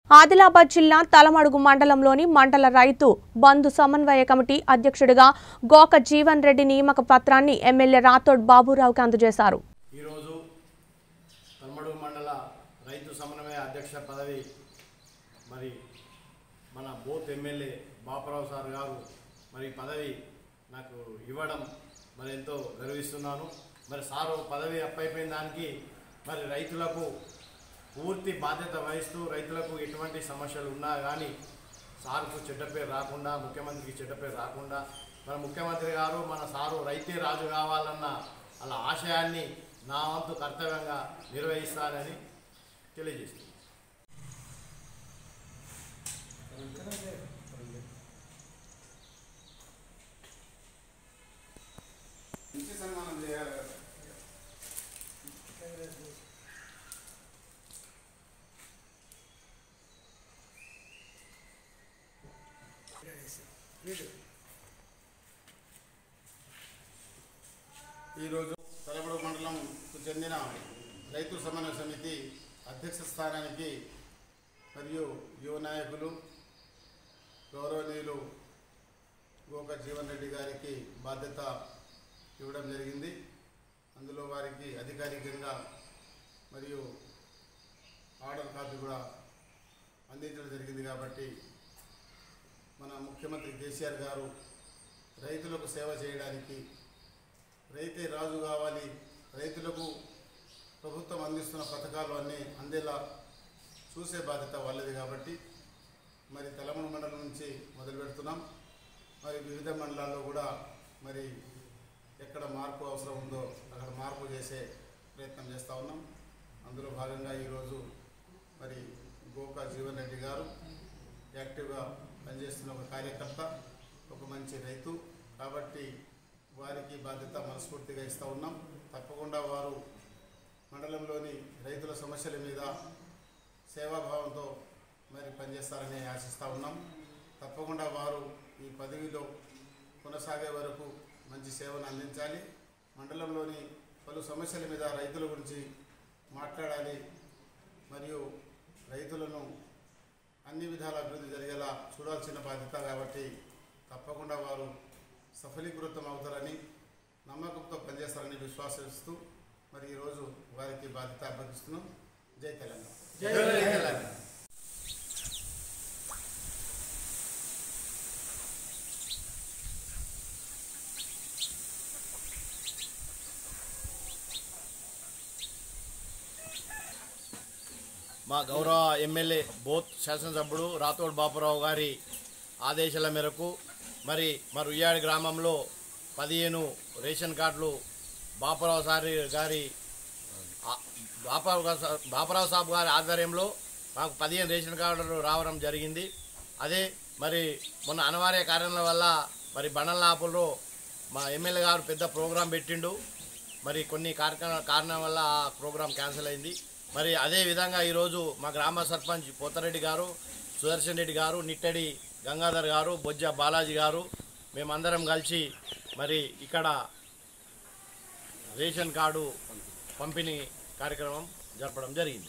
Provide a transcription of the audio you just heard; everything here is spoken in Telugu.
ఆదిలాబాద్ జిల్లా తలమడుగు మండలంలోని మండల రైతు బంధు సమన్వయ కమిటీ అధ్యక్షుడిగా గోక జీవన్ రెడ్డి నియామక పత్రాన్ని ఎమ్మెల్యే రాథోడ్ బాబురావుకి అందజేశారు ఈరోజు తమ్మడు మండల రైతు సమన్వయ అధ్యక్ష పదవి మరి మన బోత్ ఎమ్మెల్యే బాపరావు సార్ గారు మరి ఈ పదవి నాకు ఇవ్వడం మరి ఎంతో గర్విస్తున్నాను మరి సారు పదవి అప్పైపోయిన దానికి మరి రైతులకు పూర్తి బాధ్యత వహిస్తూ రైతులకు ఎటువంటి సమస్యలు ఉన్నా కానీ సార్కు చెడ్డ పేరు రాకుండా ముఖ్యమంత్రికి చెడ్డ పేరు రాకుండా మన ముఖ్యమంత్రి గారు మన సారు రైతే రాజు కావాలన్న అలా ఆశయాన్ని నా వంతు కర్తవ్యంగా నిర్వహిస్తానని తెలియజేస్తుంది మంచి సన్మానం చేయాలి కదా ఈరోజు తలబడు మండలంకు చెందిన రైతు సమన్వయ సమితి అధ్యక్ష స్థానానికి మరియు యువ నాయకులు గౌరవనీయులు గోక జీవన్ రెడ్డి గారికి బాధ్యత ఇవ్వడం జరిగింది అందులో వారికి అధికారికంగా మరియు ఆర్డర్ కాపీ కూడా అందించడం జరిగింది కాబట్టి మన ముఖ్యమంత్రి కేసీఆర్ గారు రైతులకు సేవ చేయడానికి రైతే రాజు కావాలి రైతులకు ప్రభుత్వం అందిస్తున్న పథకాలు అన్నీ అందేలా చూసే బాధ్యత వాళ్ళది కాబట్టి మరి తెలంగాణ మండలం నుంచి మొదలు పెడుతున్నాం మరి వివిధ మండలాల్లో కూడా మరి ఎక్కడ మార్పు అవసరం ఉందో అక్కడ మార్పు చేసే ప్రయత్నం చేస్తూ ఉన్నాం అందులో భాగంగా ఈరోజు మరి గోకా జీవన్ రెడ్డి గారు యాక్టివ్గా పనిచేస్తున్న ఒక కార్యకర్త ఒక మంచి రైతు కాబట్టి వారికి బాధ్యత మనస్ఫూర్తిగా ఇస్తూ ఉన్నాం తప్పకుండా వారు మండలంలోని రైతుల సమస్యల మీద సేవాభావంతో మరి పనిచేస్తారని ఆశిస్తూ ఉన్నాం తప్పకుండా వారు ఈ పదవిలో కొనసాగే వరకు మంచి సేవను అందించాలి మండలంలోని పలు సమస్యల మీద రైతుల గురించి మాట్లాడాలి మరియు రైతులను అన్ని విధాల అభివృద్ధి జరిగేలా చూడాల్సిన బాధ్యత కాబట్టి తప్పకుండా వారు సఫలీకృతం అవుతారని నమ్మకంతో పనిచేస్తారని విశ్వాసిస్తూ మరి ఈరోజు వారికి బాధ్యత అప్పగిస్తున్నాం జై తెలంగాణ జై తెలంగాణ మా గౌరవ ఎమ్మెల్యే బోత్ శాసనసభ్యుడు రాథోడ్ బాపురావు గారి ఆదేశాల మేరకు మరి మా రుయ్యాడి గ్రామంలో పదిహేను రేషన్ కార్డులు బాపురావు సారి గారి ఆ- బాపురావు గా- సా- బాపురావు సాబ్ గారి ఆధ్వర్యంలో మాకు పదిహేను రేషన్ కార్డులు రావడం జరిగింది అదే మరి మొన్న అనివార్య కారణాల వల్ల మరి బండలాపులో మా ఎమ్మెల్యే గారు పెద్ద ప్రోగ్రాం పెట్టిండు మరి కొన్ని కార్యక్రమ కారణం వల్ల ఆ ప్రోగ్రాం క్యాన్సిల్ అయింది మరి అదే విధంగా ఈరోజు మా గ్రామ సర్పంచ్ పోతారెడ్డి గారు సుదర్శన్ రెడ్డి గారు నిట్టడి గంగాధర్ గారు బొజ్జ బాలాజీ గారు మేమందరం కలిసి మరి ఇక్కడ రేషన్ కార్డు పంపిణీ కార్యక్రమం జరపడం జరిగింది